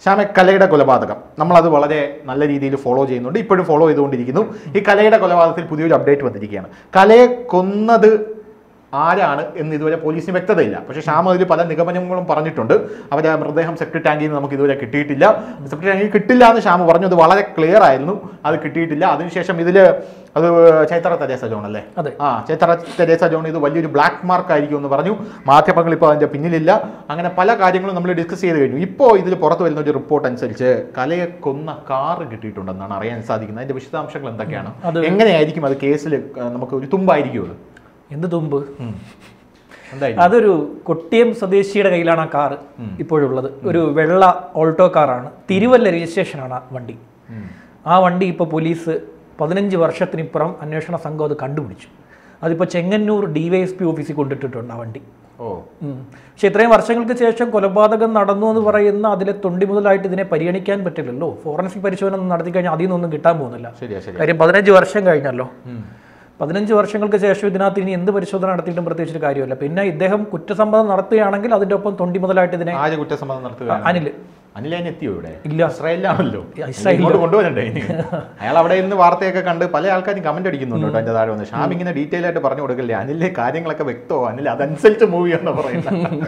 ശ്യാമ കലയുടെ കൊലപാതകം നമ്മളത് വളരെ നല്ല രീതിയിൽ ഫോളോ ചെയ്യുന്നുണ്ട് ഇപ്പോഴും ഫോളോ ചെയ്തുകൊണ്ടിരിക്കുന്നു ഈ കലയുടെ കൊലപാതകത്തിൽ പുതിയൊരു അപ്ഡേറ്റ് വന്നിരിക്കുകയാണ് കലയെ കൊന്നത് ആരാണ് എന്ന് ഇതുവരെ പോലീസിന് വ്യക്തതയില്ല പക്ഷേ ശ്യാം അതിൽ പല നിഗമനങ്ങളും പറഞ്ഞിട്ടുണ്ട് അവരുടെ മൃതദേഹം സെപ്റ്റി ടാങ്കിൽ നിന്ന് നമുക്ക് ഇതുവരെ കിട്ടിയിട്ടില്ല സെപ്റ്റി ടാങ്കിൽ കിട്ടില്ല എന്ന് ശ്യാം പറഞ്ഞു അത് വളരെ ക്ലിയർ ആയിരുന്നു അത് കിട്ടിയിട്ടില്ല അതിനുശേഷം ഇതിൽ അത് ചൈത്ര തെരേസ ജോൺ അല്ലേ അതെ. ആ ചൈത്ര തെരേസ ജോൺ ഇത് വലിയൊരു ബ്ലാക്ക് മാർക്ക് ആയിരിക്കും എന്ന് പറഞ്ഞു മാധ്യമങ്ങൾ ഇപ്പോൾ അതിന്റെ പിന്നിലില്ല അങ്ങനെ പല കാര്യങ്ങളും നമ്മൾ ഡിസ്കസ് ചെയ്ത് കഴിഞ്ഞു ഇപ്പോൾ ഇതിൽ പുറത്തു വരുന്ന ഒരു റിപ്പോർട്ട് അനുസരിച്ച് കലയെ കൊന്ന കാറ് കിട്ടിയിട്ടുണ്ടെന്നാണ് അറിയാൻ സാധിക്കുന്നത് അതിന്റെ വിശദാംശങ്ങൾ എന്തൊക്കെയാണ് അത് എങ്ങനെയായിരിക്കും അത് കേസിൽ നമുക്ക് ഒരു തുമ്പായിരിക്കും അത് എന്ത് തുമ്പ് എന്തായിരിക്കും അതൊരു കൊട്ടിയം സ്വദേശിയുടെ കയ്യിലാണ് ആ കാറ് ഇപ്പോഴുള്ളത് ഒരു വെള്ള ഓൾട്ടോ കാറാണ് തിരുവല്ല രജിസ്ട്രേഷനാണ് ആ വണ്ടി ആ വണ്ടി ഇപ്പോൾ പോലീസ് പതിനഞ്ച് വർഷത്തിനിപ്പുറം അന്വേഷണ സംഘം അത് കണ്ടുപിടിച്ചു അതിപ്പോൾ ചെങ്ങന്നൂർ ഡിവൈഎസ്പി ഓഫീസിൽ കൊണ്ടിട്ടിട്ടുണ്ട് ആ വണ്ടി ഓ ഉം. പക്ഷെ ഇത്രയും വർഷങ്ങൾക്ക് ശേഷം കൊലപാതകം നടന്നു എന്ന് പറയുന്ന അതിലെ തൊണ്ടി മുതലായിട്ട് ഇതിനെ പരിഗണിക്കാൻ പറ്റില്ലല്ലോ ഫോറൻസിക് പരിശോധന ഒന്നും നടത്തി കഴിഞ്ഞാൽ അതിൽ നിന്നൊന്നും കിട്ടാൻ പോകുന്നില്ല ശരിയാ ശരി കാര്യം പതിനഞ്ച് വർഷം കഴിഞ്ഞല്ലോ പതിനഞ്ച് വർഷങ്ങൾക്ക് ശേഷം ഇതിനകത്ത് ഇനി എന്ത് പരിശോധന നടത്തിയിട്ടും പ്രത്യേകിച്ച് കാര്യമില്ല പിന്നെ ഇദ്ദേഹം കുറ്റസമ്മതം നടത്തുകയാണെങ്കിൽ അതിന്റെ ഒപ്പം തൊണ്ടി മുതലായിട്ട് ഇതിനെ ആര് കുറ്റസമ്മതം നടത്തുക അനിൽ അനിൽ അതിന് എത്തിയോ ഇവിടെ ഇല്ല. ഇസ്രായേലിലാണല്ലോ ഇസ്രായേലിലോ? ഇങ്ങോട്ട് കൊണ്ടുവരണ്ടേ ഇനി? അയാൾ അവിടെ ഇരുന്ന് വാർത്തയൊക്കെ കണ്ട് പല ആൾക്കാരും കമന്റ് അടിക്കുന്നുണ്ട് കേട്ടോ അതിന്റെ താഴെ വന്ന് ഷാം ഇങ്ങനെ ഡീറ്റെയിൽ ആയിട്ട് പറഞ്ഞു കൊടുക്കല്ലേ അനിലെ കാര്യങ്ങളൊക്കെ വ്യക്തമോ അനിൽ അതനുസരിച്ച് മൂവ് ചെയ്യാന്ന് പറയുന്നത്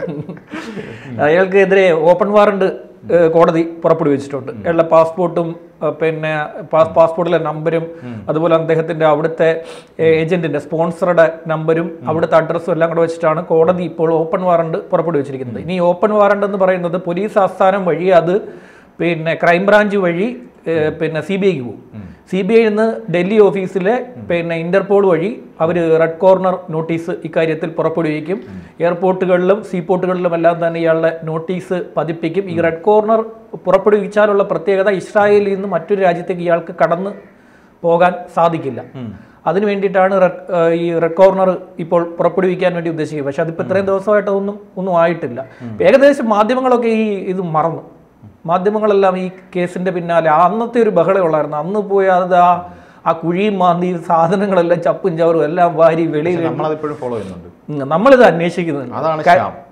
അയാൾക്കെതിരെ ഓപ്പൺ വാറണ്ട് ഏഹ്, കോടതി പുറപ്പെടുവിച്ചിട്ടുണ്ട് അയാളുടെ പാസ്പോർട്ടും ഏഹ്, പിന്നെ പാസ് പാസ്പോർട്ടിലെ നമ്പരും അതുപോലെ അദ്ദേഹത്തിന്റെ അവിടുത്തെ ഏജന്റിന്റെ സ്പോൺസറുടെ നമ്പരും അവിടുത്തെ അഡ്രസ്സും എല്ലാം കൂടെ വെച്ചിട്ടാണ് കോടതി ഇപ്പോൾ ഓപ്പൺ വാറണ്ട് പുറപ്പെടുവിച്ചിരിക്കുന്നത് ഇനി ഓപ്പൺ വാറണ്ട് എന്ന് പറയുന്നത് പോലീസ് ആസ്ഥാനം വഴി അത് പിന്നെ ക്രൈംബ്രാഞ്ച് വഴി ഏഹ്, പിന്നെ സി ബി ഐക്ക് പോകും സി ബി ഐ നിന്ന് ഡൽഹി ഓഫീസിലെ പിന്നെ ഇന്റർപോൾ വഴി അവർ റെഡ് കോർണർ നോട്ടീസ് ഇക്കാര്യത്തിൽ പുറപ്പെടുവിക്കും എയർപോർട്ടുകളിലും സീപോർട്ടുകളിലും എല്ലാം തന്നെ ഇയാളുടെ നോട്ടീസ് പതിപ്പിക്കും ഈ റെഡ് കോർണർ പുറപ്പെടുവിച്ചാലുള്ള പ്രത്യേകത ഇസ്രായേലിൽ നിന്ന് മറ്റൊരു രാജ്യത്തേക്ക് ഇയാൾക്ക് കടന്ന് പോകാൻ സാധിക്കില്ല അതിന് വേണ്ടിയിട്ടാണ് റെഡ് ഏഹ് ഈ റെഡ് കോർണർ ഇപ്പോൾ പുറപ്പെടുവിക്കാൻ വേണ്ടി ഉദ്ദേശിക്കുന്നത് പക്ഷെ അതിപ്പോൾ ഇത്രയും ദിവസമായിട്ട് അതൊന്നും ഒന്നും ആയിട്ടില്ല ഏകദേശം മാധ്യമങ്ങളൊക്കെ ഈ ഇത് മറന്നു മാധ്യമങ്ങളെല്ലാം ഈ കേസിന്റെ പിന്നാലെ അന്നത്തെ ഒരു ബഹളം ഉള്ളായിരുന്നു അന്ന് പോയി അത് ആ ആ കുഴിയും മാന്തി സാധനങ്ങളെല്ലാം ചപ്പും ചവറും എല്ലാം വാരി വെളിയിൽ നമ്മളതിപ്പോഴും ഫോളോ ചെയ്യുന്നുണ്ട് ഉം, നമ്മളിത് അന്വേഷിക്കുന്നുണ്ട് അതാണ് ക- ശ്യാം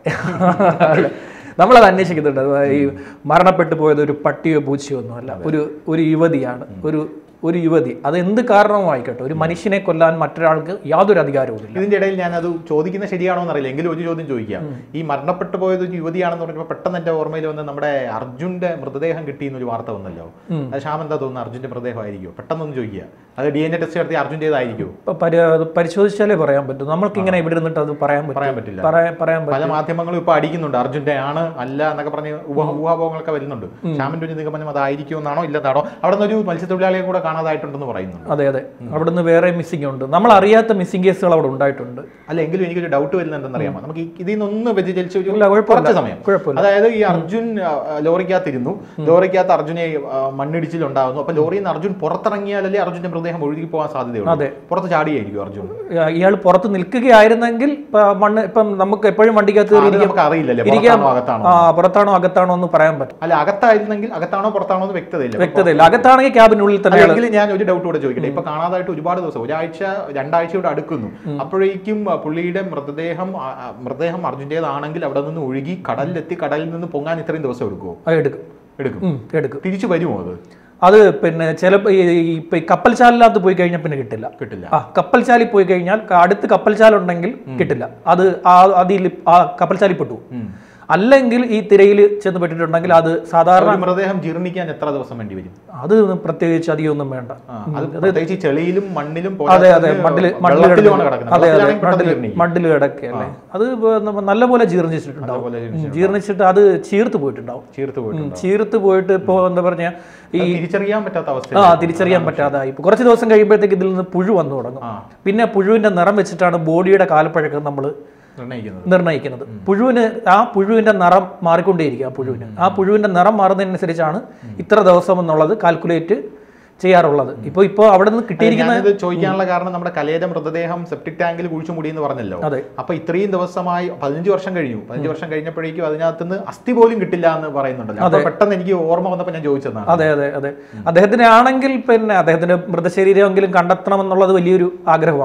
നമ്മളത് അന്വേഷിക്കുന്നുണ്ട് അത് ഈ മരണപ്പെട്ടു പോയത് ഒരു പട്ടിയോ പൂച്ചയോ ഒന്നുമല്ല ഒരു ഒരു യുവതിയാണ് ഒരു ഒരു യുവതി അത് എന്ത് കാരണമായിക്കോട്ടെ ഒരു മനുഷ്യനെ കൊല്ലാൻ മറ്റൊരാൾക്ക് യാതൊരു അധികാരവുമില്ല ഇതിന്റെ ഇടയിൽ ഞാൻ അത് ചോദിക്കുന്നത് ശരിയാണോ എന്നറിയില്ല എങ്കിലും ഒരു ചോദ്യം ചോദിക്കാം ഈ മരണപ്പെട്ടു പോയത് ഒരു യുവതിയാണെന്ന് പറഞ്ഞപ്പോൾ പെട്ടെന്ന് എന്റെ ഓർമ്മയിൽ വന്ന് നമ്മുടെ അർജുന്റെ മൃതദേഹം കിട്ടിയെന്നൊരു വാർത്ത വന്നല്ലോ അത് ശ്യാം എന്താ തോന്നുന്നു അർജുന്റെ മൃതദേഹമായിരിക്കും പെട്ടെന്നൊന്ന് ചോദിക്കുക അത് ഡി എൻ എ ടെസ്റ്റ് നടത്തി അർജുൻ്റെതായിരിക്കും ഇപ്പൊ പരി- അത് പരിശോധിച്ചാലേ പറയാൻ പറ്റും നമ്മൾക്ക് ഇങ്ങനെ ഇവിടെ ഇരുന്നിട്ട് അത് പറയാൻ പറ്റും പറയാൻ പറ്റില്ല പറയാൻ പറയാൻ പറ്റും പല മാധ്യമങ്ങളും ഇപ്പൊ അടിക്കുന്നുണ്ട് അർജുന്റെ ആണ് അല്ല എന്നൊക്കെ പറഞ്ഞ് ഊഹ- ഊഹാപോഹങ്ങളൊക്കെ വരുന്നുണ്ട് ശ്യാമിന്റെ ഒരു നിഗമനം അതായിരിക്കും എന്നാണോ ഇല്ലെന്നാണോ അവിടെ നിന്ന് ഒരു മത്സ്യത്തൊഴിലാളിയെ കൂടെ കാണാതായിട്ടുണ്ടെന്ന് പറയുന്നുണ്ട് അതെ അതെ അവിടുന്ന് വേറെ മിസ്സിംഗ് ഉണ്ട് നമ്മൾ അറിയാത്ത മിസ്സിംഗ് കേസുകൾ അവിടെ ഉണ്ടായിട്ടുണ്ട് അല്ല എങ്കിലും എനിക്കൊരു ഡൗട്ട് വരുന്നത് എന്തെന്നറിയാമോ നമുക്ക് ഈ- ഇതിൽ നിന്നൊന്ന് വ്യതിചലിച്ച ഒരു ഇല്ല, കുഴപ്പമില്ല. കുറച്ച് സമയം കുഴപ്പമില്ല. അതായത് ഈ അർജുൻ ആ, ലോറിക്കകത്തിരുന്നു ലോറിക്കകത്ത് അർജുനെ ആ, മണ്ണിടിച്ചിലുണ്ടാകുന്നു അപ്പൊ ലോറിയിൽ നിന്ന് അർജുൻ പുറത്തിറങ്ങിയാലല്ലേ അർജുന്റെ മൃതദേഹം ഒഴുകി പോകാൻ സാധ്യതയുള്ളൂ അതെ. പുറത്ത് ചാടിയായിരിക്കും അർജുൻ ഇയാൾ പുറത്ത് നിൽക്കുകയായിരുന്നെങ്കിൽ ഇപ്പൊ മണ്ണ് ഇപ്പം നമുക്ക് എപ്പോഴും വണ്ടിക്കകത്ത് ആ, കയറി അത് ഇരിക്കാം. നമുക്ക് അറിയില്ലല്ലേ ഇരിക്കാം പുറത്താണോ അകത്താണോ ആ പുറത്താണോ അകത്താണോ എന്ന് പറയാൻ പറ്റും അല്ല അകത്തായിരുന്നെങ്കിൽ അകത്താണോ പുറത്താണോ എന്ന് വ്യക്തതയില്ല വ്യക്തതയില്ല അകത്താണെങ്കിൽ ക്യാബിനുള്ളിൽ തന്നെ അല്ലെങ്കിൽ ഞാൻ ഒരു ഡൗട്ട് കൂടെ ചോദിക്കട്ടെ ഇപ്പൊ കാണാതായിട്ട് ഒരുപാട് ദിവസം ഒരാഴ്ച രണ്ടാഴ്ചയോട് അടുക്കുന്നു അപ്പോഴേക്കും ആ, പുള്ളിയുടെ മൃതദേഹം ആ, ആ, മൃതദേഹം അർജുന്റേതാണെങ്കിൽ അവിടെ നിന്ന് ഒഴുകി കടലിലെത്തി കടലിൽ നിന്ന് പൊങ്ങാൻ ഇത്രയും ദിവസം എടുക്കുമോ അത് എടുക്കും എടുക്കും ഉം, എടുക്കും തിരിച്ചു വരുമോ അത് അത് പിന്നെ ചിലപ്പോൾ ഈ ഇപ്പൊ ഈ കപ്പൽ ചാലിനകത്ത് പോയി കഴിഞ്ഞാൽ പിന്നെ കിട്ടില്ല കിട്ടില്ല ആ കപ്പൽ ചാലിൽ പോയി കഴിഞ്ഞാൽ ക- അടുത്ത് കപ്പൽ ചാലുണ്ടെങ്കിൽ കിട്ടില്ല അത് ആ അതിൽ ആ കപ്പൽ ചാലിൽ പെട്ടു ഉം. അല്ലെങ്കിൽ ഈ തിരയിൽ ചെന്ന് പെട്ടിട്ടുണ്ടെങ്കിൽ അത് സാധാരണ ഒരു മൃതദേഹം ജീർണിക്കാൻ എത്ര ദിവസം വേണ്ടി വരും അത് പ്രത്യേകിച്ച് അധികമൊന്നും വേണ്ട ആ, അത് പ്രത്യേകിച്ച് ഈ ചെളിയിലും മണ്ണിലും അതെ അതെ പോരാത്തതിന് മണ്ണില് മണ്ണിൽ വെള്ളത്തിലുമാണ് കിടക്കുന്നത് അതെ അതെ വെള്ളത്തിലാണെങ്കിൽ പെട്ടെന്ന് മണ്ണിൽ ജീർണിക്കും. മണ്ണിൽ കിടക്കുകയല്ലേ അത് ഇപ്പൊ നല്ലപോലെ ജീർണിച്ചിട്ടുണ്ടാവും നല്ലപോലെ ഉം, ജീർണിച്ചിട്ട് അത് ചീർത്ത് പോയിട്ടുണ്ടാവും ചീർത്ത് പോയിട്ട് ഉം, ചീർത്ത് പോയിട്ട് ഇപ്പോ എന്താ പറഞ്ഞ ഈ അത് തിരിച്ചറിയാൻ പറ്റാത്ത അവസ്ഥ ആ തിരിച്ചറിയാൻ പറ്റാതായി ഇപ്പൊ കുറച്ച് ദിവസം കഴിയുമ്പോഴത്തേക്ക് ഇതിൽ നിന്ന് പുഴു വന്നു തുടങ്ങും ആ. പിന്നെ പുഴുവിന്റെ നിറം വെച്ചിട്ടാണ് ബോഡിയുടെ കാലപ്പഴക്കം നമ്മൾ നിർണ്ണയിക്കുന്നത് നിർണ്ണയിക്കുന്നത് പുഴുവിന് ആ പുഴുവിന്റെ നിറം മാറിക്കൊണ്ടേയിരിക്കും ആ പുഴുവിന് ആ പുഴുവിന്റെ നിറം മാറുന്നതിനനുസരിച്ചാണ് ഇത്ര ദിവസം എന്നുള്ളത് കാൽക്കുലേറ്റ് ചെയ്യാറുള്ളത് ഇപ്പോൾ ഇപ്പോൾ അവിടെ നിന്ന് കിട്ടിയിരിക്കുന്ന ഞാനിത് ചോദിക്കാനുള്ള കാരണം നമ്മുടെ കലയുടെ മൃതദേഹം സെപ്റ്റിക് ടാങ്കിൽ കുഴിച്ചു മൂടിയെന്ന് പറഞ്ഞല്ലോ അതെ. അപ്പൊ ഇത്രയും ദിവസമായി പതിനഞ്ച് വർഷം കഴിഞ്ഞു പതിനഞ്ച് വർഷം കഴിഞ്ഞപ്പോഴേക്കും അതിനകത്തുനിന്ന് അസ്ഥി പോലും കിട്ടില്ല എന്ന് പറയുന്നുണ്ടല്ലോ അപ്പൊ പെട്ടെന്ന് എനിക്ക് ഓർമ്മ വന്നപ്പോൾ ഞാൻ ചോദിച്ചതാണ് അതെ അതെ അതെ അദ്ദേഹത്തിന് ആണെങ്കിൽ പിന്നെ അദ്ദേഹത്തിന്റെ മൃതശരീരമെങ്കിലും കണ്ടെത്തണം എന്നുള്ളത് വലിയൊരു ആഗ്രഹമാണ്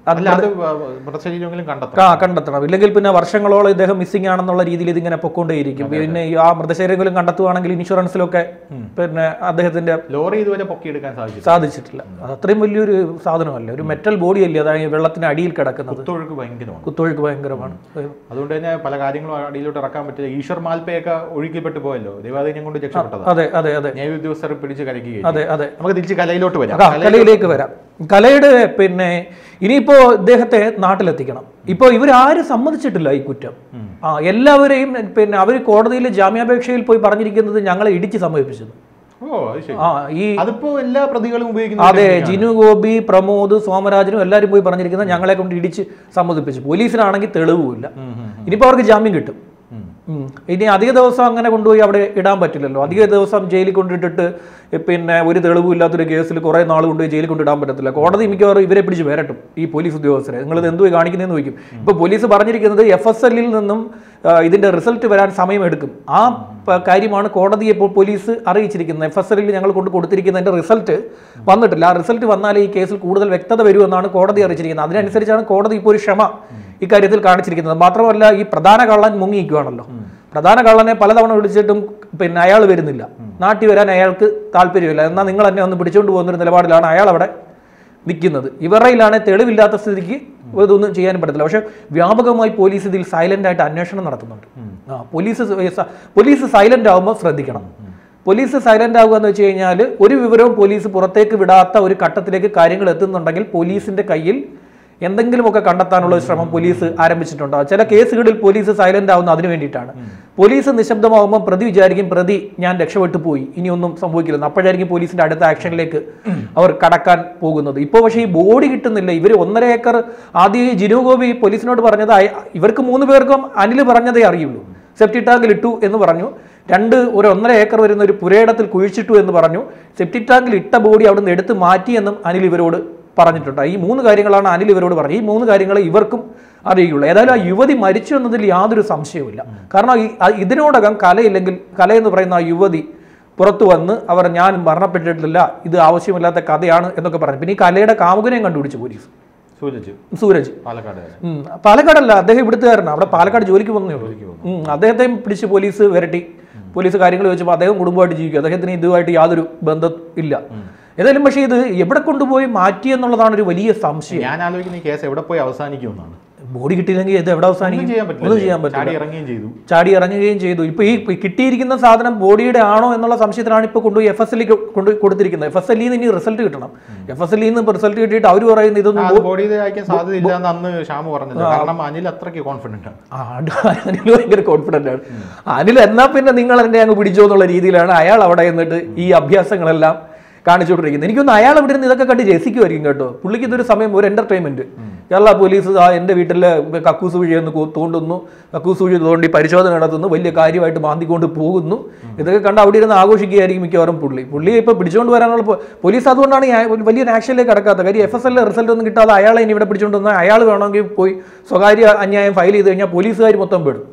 അല്ല അത് മൃതശരീരമെങ്കിലും കണ്ടെത്തണം ആ കണ്ടെത്തണം ഇല്ലെങ്കിൽ പിന്നെ വർഷങ്ങളോളം ഇദ്ദേഹം മിസ്സിംഗ് ആണെന്നുള്ള രീതിയിൽ ഇതിങ്ങനെ പൊക്കോണ്ടേയിരിക്കും പിന്നെ ഈ ആ മൃതശരീരങ്ങളും കണ്ടെത്തുവാണെങ്കിൽ ഇൻഷുറൻസിലൊക്കെ പിന്നെ അദ്ദേഹത്തിന്റെ ലോറി ഇതുവരെ പൊക്കിയെടുക്കാൻ സാധിച്ചു സാധിച്ചിട്ടില്ല അത് അത്രയും വലിയൊരു സാധനമല്ല ഒരു മെറ്റൽ ബോഡി അല്ലേ അതായത് വെള്ളത്തിന് അടിയിൽ കിടക്കുന്നത് കുത്തൊഴുക്ക് ഭയങ്കരമാണ് കുത്തൊഴുക്ക് ഭയങ്കരമാണ് അതുകൊണ്ട് തന്നെ പല കാര്യങ്ങളും അടിയിലോട്ട് ഇറക്കാൻ പറ്റില്ല ഈശ്വർ മാൽപ്പയൊക്കെ ഒഴുക്കിപ്പെട്ടു പോയല്ലോ ദൈവാധീനം കൊണ്ട് രക്ഷപ്പെട്ടതാ അതെ അതെ അതെ ന്യായ ഉദ്യോഗസ്ഥർ പിടിച്ച് കലക്കുകയും അതെ അതെ നമുക്ക് തിരിച്ച് കലയിലോട്ട് വരാം ആ, കലയിലേക്ക് വരാം കലയുടെ പിന്നെ ഇനിയിപ്പോ ഇദ്ദേഹത്തെ നാട്ടിലെത്തിക്കണം ഇപ്പോ ഇവരാരും സമ്മതിച്ചിട്ടില്ല ഈ കുറ്റം ആ എല്ലാവരെയും പിന്നെ അവർ കോടതിയിൽ ജാമ്യാപേക്ഷയിൽ പോയി പറഞ്ഞിരിക്കുന്നത് ഞങ്ങളെ ഇടിച്ച് സമീപിച്ചത് ഓ അത് ശരി ആ ഈ അതിപ്പോ എല്ലാ പ്രതികളും ഉപയോഗിക്കുന്ന അതെ ജിനു ഗോപി പ്രമോദ് സോമരാജനും എല്ലാവരും പോയി പറഞ്ഞിരിക്കുന്നത് ഞങ്ങളെ കൊണ്ട് ഇടിച്ച് സമ്മതിപ്പിച്ചു പോലീസിനാണെങ്കിൽ തെളിവുമില്ല ഇനിയിപ്പോ അവർക്ക് ജാമ്യം കിട്ടും ഉം. ഇനി അധിക ദിവസം അങ്ങനെ കൊണ്ടുപോയി അവിടെ ഇടാൻ പറ്റില്ലല്ലോ അധിക ദിവസം ജയിലിൽ കൊണ്ടിട്ടിട്ട് പിന്നെ ഒരു തെളിവില്ലാത്തൊരു കേസിൽ കുറേ നാൾ കൊണ്ടുപോയി ജയിലിൽ കൊണ്ടിടാൻ പറ്റത്തില്ല കോടതി മിക്കവാറും ഇവരെ പിടിച്ച് വരട്ടും ഈ പോലീസ് ഉദ്യോഗസ്ഥരെ നിങ്ങൾ ഇത് എന്തുപോയി കാണിക്കുന്നതെന്ന് ചോദിക്കും ഇപ്പോൾ പോലീസ് പറഞ്ഞിരിക്കുന്നത് എഫ് എസ് എല്ലിൽ നിന്നും ആ, ഇതിന്റെ റിസൾട്ട് വരാൻ സമയമെടുക്കും ആ പ- കാര്യമാണ് കോടതിയെ ഇപ്പോൾ പോലീസ് അറിയിച്ചിരിക്കുന്നത് എഫ് എസ് എല്ലിൽ ഞങ്ങൾ കൊണ്ട് കൊടുത്തിരിക്കുന്നതിന്റെ റിസൾട്ട് വന്നിട്ടില്ല ആ റിസൾട്ട് വന്നാലേ ഈ കേസിൽ കൂടുതൽ വ്യക്തത വരുമെന്നാണ് കോടതി അറിയിച്ചിരിക്കുന്നത് അതിനനുസരിച്ചാണ് കോടതി ഇപ്പോൾ ഒരു ക്ഷമ ഇക്കാര്യത്തിൽ കാണിച്ചിരിക്കുന്നത് മാത്രമല്ല ഈ പ്രധാന കള്ളൻ മുങ്ങിയിരിക്കുകയാണല്ലോ പ്രധാന കള്ളനെ പലതവണ വിളിച്ചിട്ടും പിന്നെ അയാൾ വരുന്നില്ല നാട്ടിൽ വരാൻ അയാൾക്ക് താല്പര്യമില്ല എന്നാൽ നിങ്ങൾ എന്നെ ഒന്ന് പിടിച്ചുകൊണ്ട് പോകുന്നൊരു നിലപാടിലാണ് അയാൾ അവിടെ നിൽക്കുന്നത് ഇവരുടെയിലാണ് തെളിവില്ലാത്ത സ്ഥിതിക്ക് ഇതൊന്നും ചെയ്യാനും പറ്റത്തില്ല പക്ഷേ വ്യാപകമായി പോലീസ് ഇതിൽ സൈലന്റ് ആയിട്ട് അന്വേഷണം നടത്തുന്നുണ്ട് ആ പോലീസ് സ- പോലീസ് സൈലന്റ് ആകുമ്പോൾ ശ്രദ്ധിക്കണം പോലീസ് സൈലന്റ് ആകുക എന്ന് വെച്ച് കഴിഞ്ഞാൽ ഒരു വിവരവും പോലീസ് പുറത്തേക്ക് വിടാത്ത ഒരു ഘട്ടത്തിലേക്ക് കാര്യങ്ങൾ എത്തുന്നുണ്ടെങ്കിൽ പോലീസിന്റെ കയ്യിൽ എന്തെങ്കിലുമൊക്കെ കണ്ടെത്താനുള്ള ഒരു ശ്രമം പോലീസ് ആരംഭിച്ചിട്ടുണ്ടാവും ചില കേസുകളിൽ പോലീസ് സൈലന്റ് ആവുന്ന അതിനു വേണ്ടിയിട്ടാണ് പോലീസ് നിശബ്ദമാകുമ്പോൾ പ്രതി വിചാരിക്കും പ്രതി ഞാൻ രക്ഷപ്പെട്ടു പോയി ഇനിയൊന്നും സംഭവിക്കില്ലെന്ന് അപ്പോഴായിരിക്കും പോലീസിന്റെ അടുത്ത ആക്ഷനിലേക്ക് അവർ കടക്കാൻ പോകുന്നത് ഇപ്പോൾ പക്ഷേ ഈ ബോഡി കിട്ടുന്നില്ല ഇവർ ഒന്നര ഏക്കർ ആദ്യം ഈ ജിനു ഗോപി പോലീസിനോട് പറഞ്ഞത് അയ- ഇവർക്ക് മൂന്ന് പേർക്കും അനിൽ പറഞ്ഞതേ അറിയുള്ളൂ സെപ്റ്റി ടാങ്കിൽ ഇട്ടു എന്ന് പറഞ്ഞു രണ്ട് ഒരു ഒന്നര ഏക്കർ വരുന്ന ഒരു പുരയിടത്തിൽ കുഴിച്ചിട്ടു എന്ന് പറഞ്ഞു സെപ്റ്റി ടാങ്കിൽ ഇട്ട ബോഡി അവിടുന്ന് എടുത്ത് മാറ്റി എന്നും അനിൽ ഇവരോട് പറഞ്ഞിട്ടുണ്ട് ഈ മൂന്ന് കാര്യങ്ങളാണ് അനിൽ ഇവരോട് പറഞ്ഞത് ഈ മൂന്ന് കാര്യങ്ങൾ ഇവർക്കും അറിയുള്ളൂ ഏതായാലും ആ യുവതി മരിച്ചു എന്നതിൽ യാതൊരു സംശയവുമില്ല കാരണം ഈ- ആ ഇതിനോടകം കലയില്ലെങ്കിൽ കല എന്ന് പറയുന്ന ആ യുവതി പുറത്തു വന്ന് അവർ ഞാൻ മരണപ്പെട്ടിട്ടില്ല ഇത് ആവശ്യമില്ലാത്ത കഥയാണ് എന്നൊക്കെ പറഞ്ഞു പിന്നെ ഈ കലയുടെ കാമുകനെയും കണ്ടുപിടിച്ചു പോലീസ് സൂരജ് സൂരജ് പാലക്കാട് ഉം. പാലക്കാടല്ല അദ്ദേഹം ഇവിടുത്തുകാരനാണ് അവിടെ പാലക്കാട് ജോലിക്ക് വന്നേ ഉള്ളൂ ഉം. അദ്ദേഹത്തെയും പിടിച്ച് പോലീസ് വരട്ടി പോലീസ് കാര്യങ്ങൾ ചോദിച്ചപ്പോൾ അദ്ദേഹം കുടുംബമായിട്ട് ജീവിക്കും അദ്ദേഹത്തിന് ഇതുമായിട്ട് യാതൊരു ബന്ധം ഇല്ല ഏതായാലും പക്ഷേ ഇത് എവിടെ കൊണ്ടുപോയി മാറ്റി എന്നുള്ളതാണ് ഒരു വലിയ സംശയം ഞാൻ ആലോചിക്കുന്ന ഈ കേസ് എവിടെ പോയി അവസാനിക്കുമെന്നാണ് ബോഡി കിട്ടിയില്ലെങ്കിൽ ഇത് എവിടെ ഒന്നും അവസാനിക്കും ചെയ്യാൻ ഒന്നും ചെയ്യാൻ പറ്റില്ല പറ്റില്ല ചാടി ഇറങ്ങുകയും ചെയ്തു ചാടി ഇറങ്ങുകയും ചെയ്തു ഇപ്പൊ ഈ ഈ കിട്ടിയിരിക്കുന്ന സാധനം ബോഡിയുടെ ആണോ എന്നുള്ള സംശയത്തിലാണ് ഇപ്പോൾ കൊണ്ടുപോയി എഫ് എസ് എല്ലിൽ കൊണ്ട് കൊടുത്തിരിക്കുന്നത് എഫ് എസ് എല്ലിൽ നിന്ന് ഇനി റിസൾട്ട് കിട്ടണം എഫ് എസ് എല്ലിൽ നിന്ന് റിസൾട്ട് കിട്ടിയിട്ട് അവർ പറയുന്നത് ഇതൊന്നും അത് ബോഡിയിൽ അയക്കാൻ സാധ്യതയില്ല എന്ന് അന്ന് ശ്യാമ് പറഞ്ഞില്ല കാരണം അനിൽ അത്രയ്ക്ക് കോൺഫിഡന്റ് ആണ് ആ, അത് അനിൽ ഭയങ്കര കോൺഫിഡന്റ് ആണ് അനിൽ എന്നാ പിന്നെ നിങ്ങൾ എന്നെ അങ്ങ് പിടിച്ചോ എന്നുള്ള രീതിയിലാണ് അയാൾ അവിടെ നിന്നിട്ട് ഈ അഭ്യാസങ്ങളെല്ലാം കാണിച്ചുകൊണ്ടിരിക്കുന്നത് എനിക്കൊന്ന് അയാൾ ഇവിടെ നിന്ന് ഇതൊക്കെ കണ്ട് രസിക്കുമായിരിക്കും കേട്ടോ പുള്ളിക്ക് ഇതൊരു സമയം ഒരു എന്റർടൈൻമെന്റ് കേരള പോലീസ് ആ എൻ്റെ വീട്ടിലെ കക്കൂസ് വഴി ഒന്ന് കൂ- തോണ്ടുന്നു കക്കൂസ് വഴി തോണ്ടി പരിശോധന നടത്തുന്നു വലിയ കാര്യമായിട്ട് മാന്തിക്കൊണ്ട് പോകുന്നു ഇതൊക്കെ കണ്ട് അവിടെ ഇരുന്ന് ആഘോഷിക്കുകയായിരിക്കും മിക്കവാറും പുള്ളി പുള്ളിയെ ഇപ്പോൾ പിടിച്ചുകൊണ്ട് വരാനുള്ള പോ- പോലീസ് അതുകൊണ്ടാണ് ഈ ആ- ഒരു വലിയൊരു ആക്ഷനിലേക്ക് കടക്കാത്തത് കാര്യം എഫ് എസ് എല്ലിലെ റിസൾട്ട് ഒന്നും കിട്ടാതെ അയാളെ ഇനി ഇവിടെ പിടിച്ചുകൊണ്ട് വന്നാൽ അയാൾ വേണമെങ്കിൽ പോയി സ്വകാര്യ അന്യായം ഫയൽ ചെയ്ത് കഴിഞ്ഞാൽ പോലീസുകാർ മൊത്തം പെടും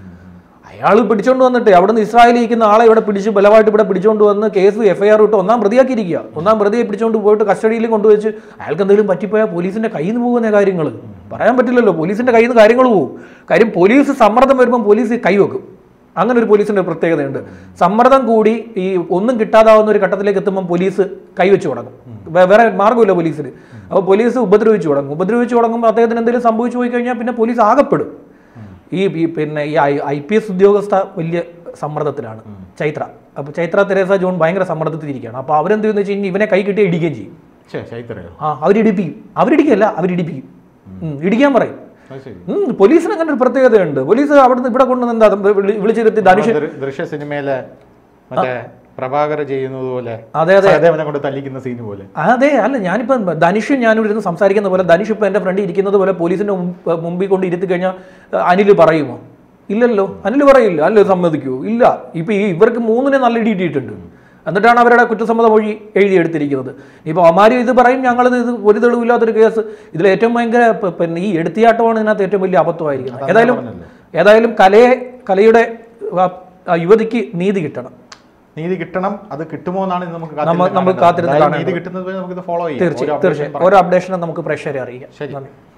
അയാൾ പിടിച്ചോണ്ട് വന്നിട്ട് അവിടുന്ന് ഇസ്രായേലിൽ ഇരിക്കുന്ന ആളെ ഇവിടെ പിടിച്ച് ബലമായിട്ട് ഇവിടെ പിടിച്ചോണ്ട് വന്ന് കേസ് എഫ്ഐആർ ഇട്ട് ഒന്നാം പ്രതിയാക്കിയിരിക്കുക ഒന്നാം പ്രതിയെ പിടിച്ചോണ്ട് പോയിട്ട് കസ്റ്റഡിയിൽ കൊണ്ടുവച്ച് അയാൾക്ക് എന്തെങ്കിലും പറ്റിപ്പോയാൽ പോലീസിന്റെ കയ്യിൽ നിന്ന് പോകുന്ന കാര്യങ്ങൾ പറയാൻ പറ്റില്ലല്ലോ പോലീസിന്റെ കയ്യിൽ നിന്ന് കാര്യങ്ങൾ പോകും കാര്യം പോലീസ് സമ്മർദ്ദം വരുമ്പോൾ പോലീസ് കൈവെക്കും അങ്ങനെ ഒരു പോലീസിന്റെ പ്രത്യേകതയുണ്ട് സമ്മർദ്ദം കൂടി ഈ ഒന്നും കിട്ടാതാവുന്ന ഒരു ഘട്ടത്തിലേക്ക് എത്തുമ്പോൾ പോലീസ് കൈവച്ച് തുടങ്ങും വേ- വേറെ മാർഗ്ഗമില്ല പോലീസിന് അപ്പോൾ പോലീസ് ഉപദ്രവിച്ചു തുടങ്ങും ഉപദ്രവിച്ചു തുടങ്ങുമ്പോൾ അദ്ദേഹത്തിന് എന്തെങ്കിലും സംഭവിച്ചു പോയി കഴിഞ്ഞാൽ പിന്നെ പോലീസ് ആകപ്പെടും ഈ ഈ പിന്നെ ഈ ഐ പി എസ് ഉദ്യോഗസ്ഥ വലിയ സമ്മർദ്ദത്തിലാണ് ചൈത്ര അപ്പോൾ ചൈത്ര തെരേസ ജോൺ ഭയങ്കര സമ്മർദ്ദത്തിലിരിക്കുകയാണ് അപ്പോൾ അവരെന്ത് ചെയ്യുന്ന വെച്ച് കഴിഞ്ഞാൽ ഇവനെ കൈ കിട്ടി ഇടിക്കുകയും ചെയ്യും ശേ ചൈത്രയോ ആ അവരിടിപ്പിക്കും അവരിടിക്കല്ല അവരിടിപ്പിക്കും ഉം, ഇടിക്കാൻ പറയും അത് ശരി ഉം, പോലീസിന് അങ്ങനെ ഒരു പ്രത്യേകതയുണ്ട് പോലീസ് അവിടുന്ന് ഇവിടെ കൊണ്ടുവന്ന് എന്താ വിളി- വിളിച്ചിരുത്തി ധനുഷ് ദൃ- ദൃശ്യ സിനിമയിലെ മറ്റേ പ്രഭാകർ ചെയ്യുന്നത് പോലെ അതെ അതെ സഹദേവനെ കൊണ്ട് തല്ലിക്കുന്ന സീന് പോലെ അതെ അല്ല ഞാനിപ്പം ധനുഷും ഞാനും ഇരുന്ന് സംസാരിക്കുന്ന പോലെ ധനുഷ് ഇപ്പം എൻ്റെ ഫ്രണ്ട് ഇരിക്കുന്നത് പോലെ പോലീസിന്റെ മുമ്പ് മുമ്പിൽ കൊണ്ട് ഇരുത്തി കഴിഞ്ഞാൽ അനിൽ പറയുമോ ഇല്ലല്ലോ അനിൽ പറയില്ല അനിൽ സമ്മതിക്കുമോ ഇല്ല ഇപ്പം ഈ ഇവർക്ക് മൂന്നിനെ നല്ല ഇടി ഇട്ടിട്ടുണ്ട് എന്നിട്ടാണ് അവരുടെ കുറ്റസമ്മത മൊഴി എഴുതിയെടുത്തിരിക്കുന്നത് ഇപ്പോൾ അമാരും ഇത് പറയും ഞങ്ങളിത് ഇത് ഒരു തെളിവില്ലാത്തൊരു കേസ് ഇതിൽ ഏറ്റവും ഭയങ്കര പ- പിന്നെ ഈ എടുത്തിയാട്ടമാണ് ഇതിനകത്ത് ഏറ്റവും വലിയ അബദ്ധമായിരിക്കുന്നത് ഏതായാലും പറഞ്ഞല്ലോ. ഏതായാലും കലയെ കലയുടെ ആ- ആ യുവതിക്ക് നീതി കിട്ടണം നീതി കിട്ടണം അത് കിട്ടുമോ എന്നാണ് ഇന്ന് നമുക്ക് നമ്മ- കാത്തിരുന്ന് നമ്മൾ കാണേണ്ടത്. കാത്തിരുന്ന് എന്തായാലും കാണേണ്ടത്. നീതി കിട്ടുന്നത് വരെ നമുക്ക് ഫോളോ ചെയ്യാം തീർച്ചയായും ഓരോ updation തീർച്ചയായും ഓരോ അപ്ഡേഷനും നമുക്ക് പ്രേക്ഷകരെ അറിയിക്കാം ശരി നന്ദി